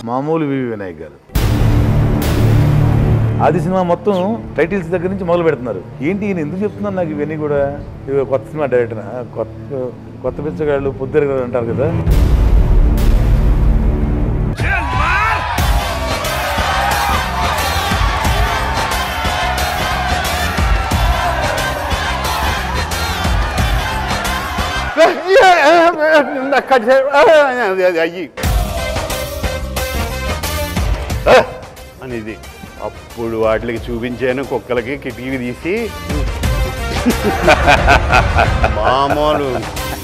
మామూలు వివి వినాయక్ గారు ఆది సినిమా మొత్తం టైటిల్స్ దగ్గర నుంచి మొదలు పెడుతున్నారు ఏంటి ఈయన ఎందుకు చెప్తున్నారు నాకు ఇవన్నీ కూడా ఇవి కొత్త సినిమా డైరెక్టర్ కొత్త కొత్త పిచ్చగాళ్ళు పొద్దురు కదా అంటారు కదా అయ్యి అనేది అప్పుడు వాటికి చూపించాను కుక్కలకి కిటికీ తీసి మామూలు